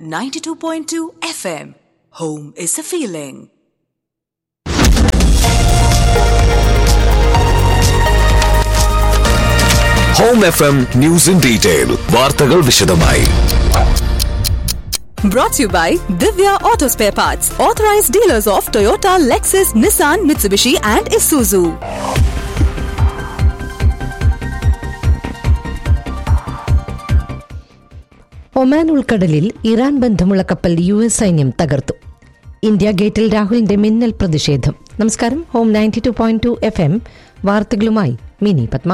92.2 FM. Home is a feeling. Home F M news in detail വാർത്തകൾ വിശദമായി Brought to you by Divya Auto Spare Parts, authorized dealers of Toyota, Lexus, Nissan, Mitsubishi, and Isuzu. Oman ഉൾക്കടലിൽ Iran ബന്ധമുള്ള കപ്പൽ U S സൈന്യം തകർത്തു India ഗേറ്റിൽ രാഹുലിന്റെ മിന്നൽ പ്രതിഷേധം നമസ്കാരം home ninety two point two F M വാർത്തകളുമായി മിനി പത്മ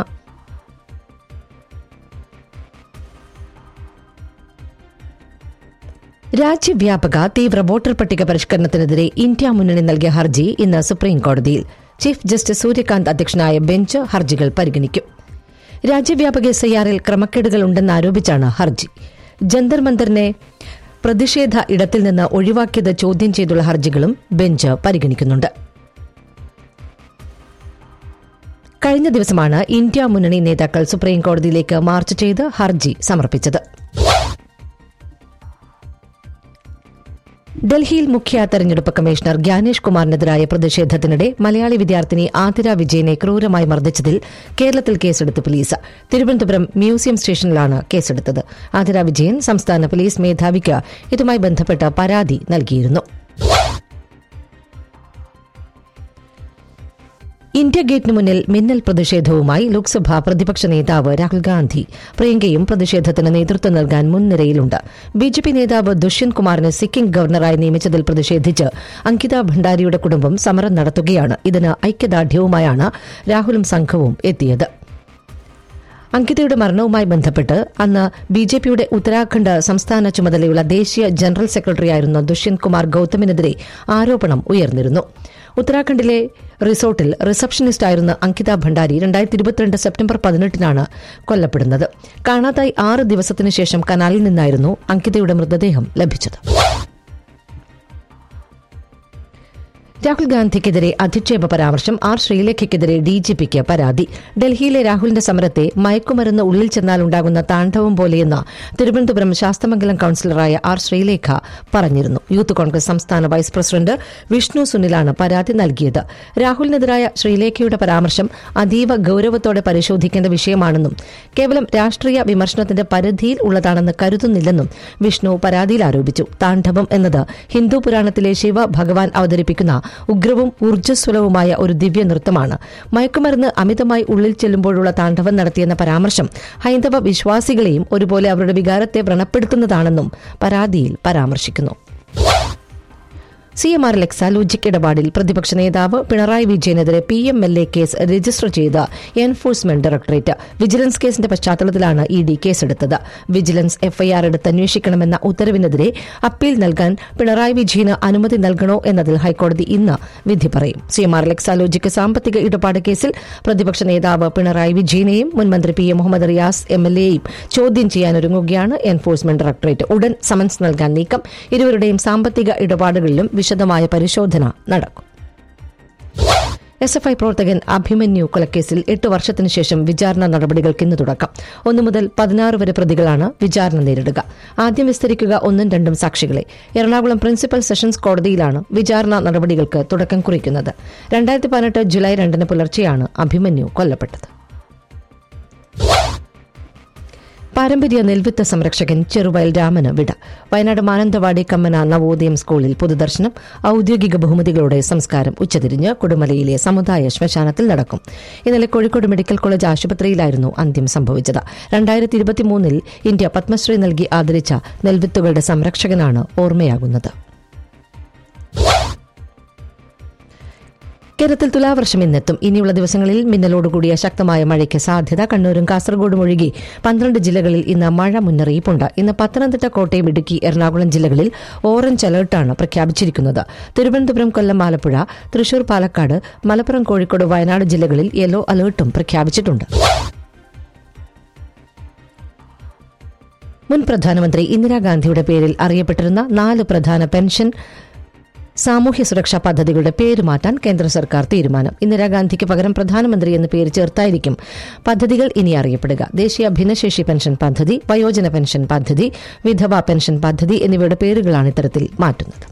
രാജ്യവ്യാപക തീവ്ര വോട്ടർ പട്ടിക പരിഷ്കരണത്തിനെതിരെ ഇന്ത്യ മുന്നണി നൽകിയ ഹർജി ഇന്ന് സുപ്രീം കോടതിയിൽ ചീഫ് ജസ്റ്റിസ് സൂര്യകാന്ത് അധ്യക്ഷനായ ബെഞ്ച് ഹർജികൾ പരിഗണിക്കും രാജ്യവ്യാപക എസ് ഐ ആറിൽ ക്രമക്കേടുകൾ ഉണ്ടെന്നാരോപിച്ചാണ് ഹർജി ജന്തർ മന്ദറിനെ പ്രതിഷേധ ഇടത്തിൽ നിന്ന് ഒഴിവാക്കിയത് ചോദ്യം ചെയ്തുള്ള ഹർജികളും ബെഞ്ച് പരിഗണിക്കുന്നുണ്ട് കഴിഞ്ഞ ദിവസമാണ് ഇന്ത്യ മുന്നണി നേതാക്കൾ സുപ്രീം കോടതിയിലേക്ക് മാർച്ച് ചെയ്ത് ഹർജി സമർപ്പിച്ചത് ഡൽഹിയിൽ മുഖ്യ തെരഞ്ഞെടുപ്പ് കമ്മീഷണർ ഗ്യാനേഷ് കുമാറിനെതിരായ പ്രതിഷേധത്തിനിടെ മലയാളി വിദ്യാർത്ഥിനി ആതിര വിജയനെ ക്രൂരമായി മർദ്ദിച്ചതിൽ കേരളത്തിൽ കേസെടുത്ത് പോലീസ് തിരുവനന്തപുരം മ്യൂസിയം സ്റ്റേഷനിലാണ് കേസെടുത്തത് ആതിര വിജയൻ സംസ്ഥാന പോലീസ് മേധാവിക്ക് ഇതുമായി ബന്ധപ്പെട്ട് പരാതി നൽകിയിരുന്നു ഇന്ത്യ ഗേറ്റിന് മുന്നിൽ മിന്നൽ പ്രതിഷേധവുമായി ലോക്സഭാ പ്രതിപക്ഷ നേതാവ് രാഹുൽ ഗാന്ധി പ്രിയങ്കയും പ്രതിഷേധത്തിന് നേതൃത്വം നൽകാൻ മുൻനിരയിലുണ്ട് ബി ജെ പി നേതാവ് ദുഷ്യന്ത് കുമാറിനെ സിക്കിം ഗവർണറായി നിയമിച്ചതിൽ പ്രതിഷേധിച്ച് അങ്കിത ഭണ്ഡാരിയുടെ കുടുംബം സമരം നടത്തുകയാണ് ഇതിന് ഐക്യദാർഢ്യവുമായാണ് രാഹുലും സംഘവും എത്തിയത് അങ്കിതയുടെ മരണവുമായി ബന്ധപ്പെട്ട് അന്ന് ബി ജെ പിയുടെ ഉത്തരാഖണ്ഡ് സംസ്ഥാന ചുമതലയുള്ള ദേശീയ ജനറൽ സെക്രട്ടറിയായിരുന്ന ദുഷ്യന്ത് കുമാർ ഗൌതമിനെതിരെ ആരോപണം ഉയർന്നിരുന്നു ഉത്തരാഖണ്ഡിലെ റിസോർട്ടിൽ റിസപ്ഷനിസ്റ്റായിരുന്ന അങ്കിത ഭണ്ഡാരി രണ്ടായിരത്തി ഇരുപത്തിരണ്ട് സെപ്റ്റംബർ പതിനെട്ടിനാണ് കൊല്ലപ്പെടുന്നത് കാണാതായി ആറ് ദിവസത്തിനു ശേഷം കനാലിൽ നിന്നായിരുന്നു അങ്കിതയുടെ മൃതദേഹം ലഭിച്ചത് രാഹുൽ ഗാന്ധിക്കെതിരെ അധിക്ഷേപ പരാമർശം ആർ ശ്രീലേഖയ്ക്കെതിരെ ഡിജിപിക്ക് പരാതി ഡൽഹിയിലെ രാഹുലിന്റെ സമരത്തെ മയക്കുമരുന്ന് ഉള്ളിൽ ചെന്നാൽ ഉണ്ടാകുന്ന താണ്ഡവം പോലെയെന്ന് തിരുവനന്തപുരം ശാസ്തമംഗലം കൌൺസിലറായ ആർ ശ്രീലേഖ പറഞ്ഞിരുന്നു യൂത്ത് കോൺഗ്രസ് സംസ്ഥാന വൈസ് പ്രസിഡന്റ് വിഷ്ണു സുനിലാണ് പരാതി നൽകിയത് രാഹുലിനെതിരായ ശ്രീലേഖയുടെ പരാമർശം അതീവ ഗൌരവത്തോടെ പരിശോധിക്കേണ്ട വിഷയമാണെന്നും കേവലം രാഷ്ട്രീയ വിമർശനത്തിന്റെ പരിധിയിൽ ഉള്ളതാണെന്ന് കരുതുന്നില്ലെന്നും വിഷ്ണു പരാതിയിൽ ആരോപിച്ചു താണ്ഡവം എന്നത് ഹിന്ദു പുരാണത്തിലെ ശിവ ഭഗവാൻ അവതരിപ്പിക്കുന്ന ഉഗ്രവും ഊർജ്ജസ്വലവുമായ ഒരു ദിവ്യ നൃത്തമാണ് മയക്കുമരുന്ന് അമിതമായി ഉള്ളിൽ ചെല്ലുമ്പോഴുള്ള താണ്ഡവം നടത്തിയെന്ന പരാമർശം ഹൈന്ദവ വിശ്വാസികളെയും ഒരുപോലെ അവരുടെ വികാരത്തെ വ്രണപ്പെടുത്തുന്നതാണെന്നും പരാതിയിൽ പരാമർശിക്കുന്നു സി എം ആർ എക്സാലോജിക് ഇടപാടിൽ പ്രതിപക്ഷ നേതാവ് പിണറായി വിജയനെതിരെ P M L A case register ചെയ്ത എൻഫോഴ്സ്മെന്റ് ഡയറക്ടറേറ്റ് വിജിലൻസ് കേസിന്റെ പശ്ചാത്തലത്തിലാണ് ഇ ഡി കേസെടുത്തത് വിജിലൻസ് എഫ്ഐആർ എടുത്ത് അന്വേഷിക്കണമെന്ന ഉത്തരവിനെതിരെ അപ്പീൽ നൽകാൻ പിണറായി വിജയന് അനുമതി നൽകണോ എന്നതിൽ ഹൈക്കോടതി ഇന്ന് വിധി പറയും സി എം ആർ എക്സാലോജിക് സാമ്പത്തിക ഇടപാട് കേസിൽ പ്രതിപക്ഷ നേതാവ് പിണറായി വിജയനെയും മുൻമന്ത്രി P A Muhammad Riyas M L എയും ചോദ്യം ചെയ്യാനൊരുങ്ങുകയാണ് എൻഫോഴ്സ്മെന്റ് ഡയറക്ടറേറ്റ് ഉടൻ സമൻസ് നൽകാൻ നീക്കം ഇരുവരുടെയും സാമ്പത്തിക ഇടപാടുകളിലും വിശദമായ പരിശോധന നടക്കും എസ് എഫ് ഐ പ്രവർത്തകൻ അഭിമന്യു കൊലക്കേസിൽ എട്ട് വർഷത്തിനു ശേഷം വിചാരണ നടപടികൾക്ക് ഇന്ന് തുടക്കം ഒന്നു മുതൽ പതിനാറ് വരെ പ്രതികളാണ് വിചാരണ നേരിടുക ആദ്യം വിസ്തരിക്കുക ഒന്നും രണ്ടും സാക്ഷികളെ എറണാകുളം പ്രിൻസിപ്പൽ സെഷൻസ് കോടതിയിലാണ് വിചാരണ നടപടികൾക്ക് തുടക്കം കുറിക്കുന്നത് രണ്ടായിരത്തി പതിനെട്ട് ജൂലൈ രണ്ടിന് പുലർച്ചെയാണ് അഭിമന്യു കൊല്ലപ്പെട്ടത് പാരമ്പര്യ നെൽവിത്ത സംരക്ഷകൻ ചെറുവയൽ രാമന് വിട വയനാട് മാനന്തവാടി കമ്മന നവോദയം സ്കൂളിൽ പൊതുദർശനം ഔദ്യോഗിക ബഹുമതികളോടെ സംസ്കാരം ഉച്ചതിരിഞ്ഞ് കൊടുമലയിലെ സമുദായ ശ്മശാനത്തിൽ നടക്കും ഇന്നലെ കോഴിക്കോട് മെഡിക്കൽ കോളേജ് ആശുപത്രിയിലായിരുന്നു അന്ത്യം സംഭവിച്ചത് രണ്ടായിരത്തി ഇരുപത്തിമൂന്നിൽ ഇന്ത്യ പത്മശ്രീ നൽകി ആദരിച്ച നെൽവിത്തുകളുടെ സംരക്ഷകനാണ് ഓർമ്മയാകുന്നത് കേരളത്തിൽ തുലാവർഷം ഇന്നെത്തും ഇനിയുള്ള ദിവസങ്ങളിൽ മിന്നലോടുകൂടിയ ശക്തമായ മഴയ്ക്ക് സാധ്യത കണ്ണൂരും കാസർഗോഡും ഒഴികെ പന്ത്രണ്ട് ജില്ലകളിൽ ഇന്ന് മഴ മുന്നറിയിപ്പുണ്ട് ഇന്ന് പത്തനംതിട്ട കോട്ടയം ഇടുക്കി എറണാകുളം ജില്ലകളിൽ ഓറഞ്ച് അലർട്ടാണ് പ്രഖ്യാപിച്ചിരിക്കുന്നത് തിരുവനന്തപുരം കൊല്ലം ആലപ്പുഴ തൃശൂർ പാലക്കാട് മലപ്പുറം കോഴിക്കോട് വയനാട് ജില്ലകളിൽ യെല്ലോ അലർട്ടും പ്രഖ്യാപിച്ചിട്ടുണ്ട് മുൻ പ്രധാനമന്ത്രി ഇന്ദിരാഗാന്ധിയുടെ പേരിൽ അറിയപ്പെട്ടിരുന്ന നാല് പ്രധാന പെൻഷൻ സാമൂഹ്യ സുരക്ഷാ പദ്ധതികളുടെ പേര് മാറ്റാൻ കേന്ദ്ര സർക്കാർ തീരുമാനം ഇന്ദിരാഗാന്ധിക്ക് പകരം പ്രധാനമന്ത്രി എന്ന് പേര് ചേർത്തായിരിക്കും പദ്ധതികൾ ഇനി അറിയപ്പെടുക ദേശീയ ഭിന്നശേഷി പെൻഷൻ പദ്ധതി വയോജന പെൻഷൻ പദ്ധതി വിധവ പെൻഷൻ പദ്ധതി എന്നിവയുടെ പേരുകളാണ് ഇത്തരത്തിൽ മാറ്റുന്നത്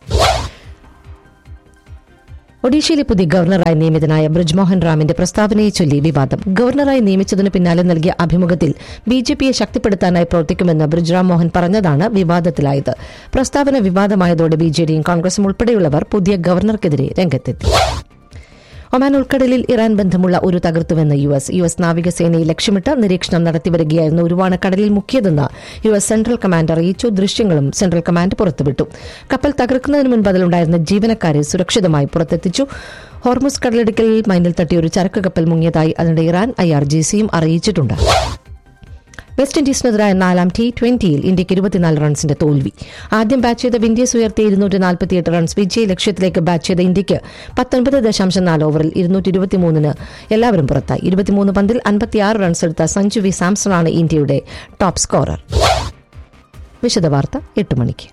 ഒഡീഷയിലെ പുതിയ ഗവർണറായി നിയമിതനായ ബ്രിജ്മോഹൻ റാമിന്റെ പ്രസ്താവനയെ ചൊല്ലി വിവാദം ഗവർണറായി നിയമിച്ചതിന് പിന്നാലെ നൽകിയ അഭിമുഖത്തിൽ ബി ജെ പിയെ ശക്തിപ്പെടുത്താനായി പ്രവർത്തിക്കുമെന്ന് ബ്രിജ്റാം മോഹൻ പറഞ്ഞതാണ് വിവാദത്തിലായത് പ്രസ്താവന വിവാദമായതോടെ ബി ജെ ഡിയും കോൺഗ്രസും ഉൾപ്പെടെയുള്ളവർ പുതിയ ഗവർണർക്കെതിരെ രംഗത്തെത്തി ഒമാൻ ഉൾക്കടലിൽ ഇറാൻ ബന്ധമുള്ള ഒരു തകർത്തുവെന്ന് യു എസ് യു എസ് നാവികസേനയെ ലക്ഷ്യമിട്ട് നിരീക്ഷണം നടത്തിവരികയായിരുന്ന ഉരുവാണ് കടലിൽ മുക്കിയതെന്ന് യു എസ് സെൻട്രൽ കമാൻഡ് അറിയിച്ചു ദൃശ്യങ്ങളും സെൻട്രൽ കമാൻഡ് പുറത്തുവിട്ടു കപ്പൽ തകർക്കുന്നതിന് മുൻപ് അതിലുണ്ടായിരുന്ന ജീവനക്കാരെ സുരക്ഷിതമായി പുറത്തെത്തിച്ചു ഹോർമുസ് കടലിടുക്കിൽ മൈനിൽ തട്ടിയ ഒരു ചരക്ക് കപ്പൽ മുങ്ങിയതായി അതിനിടെ ഇറാൻ ഐ ആർ ജി സിയും അറിയിച്ചിട്ടുണ്ട് വെസ്റ്റ് ഇൻഡീസിനെതിരായ നാലാം ടി ട്വന്റിയിൽ ഇന്ത്യക്ക് ഇരുപത്തിനാല് റൺസിന്റെ തോൽവി ആദ്യം ബാറ്റ് ചെയ്ത വിൻഡീസ് ഉയർത്തിയ ഇരുന്നൂറ്റി നാൽപ്പത്തിയെട്ട് റൺസ് വിജയ ലക്ഷ്യത്തിലേക്ക് ബാറ്റ് ചെയ്ത ഇന്ത്യക്ക് പത്തൊൻപത് ദശാംശം നാല് ഓവറിൽ ഇരുന്നൂറ്റി ഇരുപത്തിമൂന്നിന് എല്ലാവരും പുറത്തായി ഇരുപത്തിമൂന്ന് പന്തിൽ അൻപത്തിയാറ് റൺസ് എടുത്ത സഞ്ജു വി സാംസണാണ് ഇന്ത്യയുടെ ടോപ്പ് സ്കോറർ വിശദവാർത്ത എട്ട് മണിക്ക്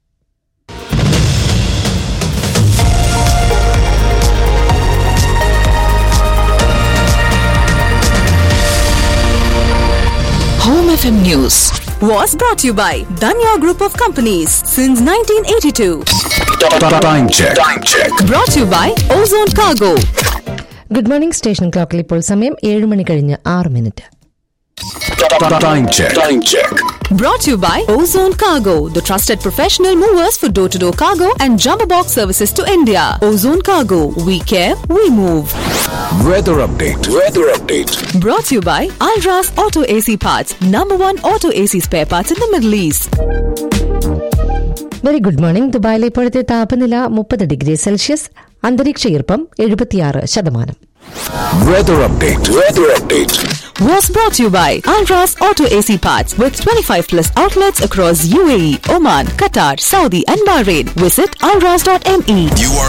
Home FM News was brought to you by Danya Group of Companies since 1982. Time check. Time check. Brought to you by Ozone Cargo. Good morning station ക്ലോക്കിൽ ഇപ്പോൾ സമയം ഏഴ് മണി കഴിഞ്ഞ് ആറ് minute Time check. Time check. Brought to you by Ozone Cargo, the trusted professional movers for door to door cargo and jumbo box services to India. Ozone Cargo, we care, we move. Weather update. Weather update. Brought to you by Alras Auto AC Parts, number one auto AC spare parts in the Middle East. Very good morning ദുബായിലെ ഇപ്പോഴത്തെ താപനില മുപ്പത് degree Celsius അന്തരീക്ഷ ഈർപ്പം എഴുപത്തിയാറ് ശതമാനം Weather update. Weather update. Was brought to you by Alras Auto AC Parts with 25 plus outlets across UAE, Oman, Qatar, Saudi, and Bahrain. Visit alras.me. You are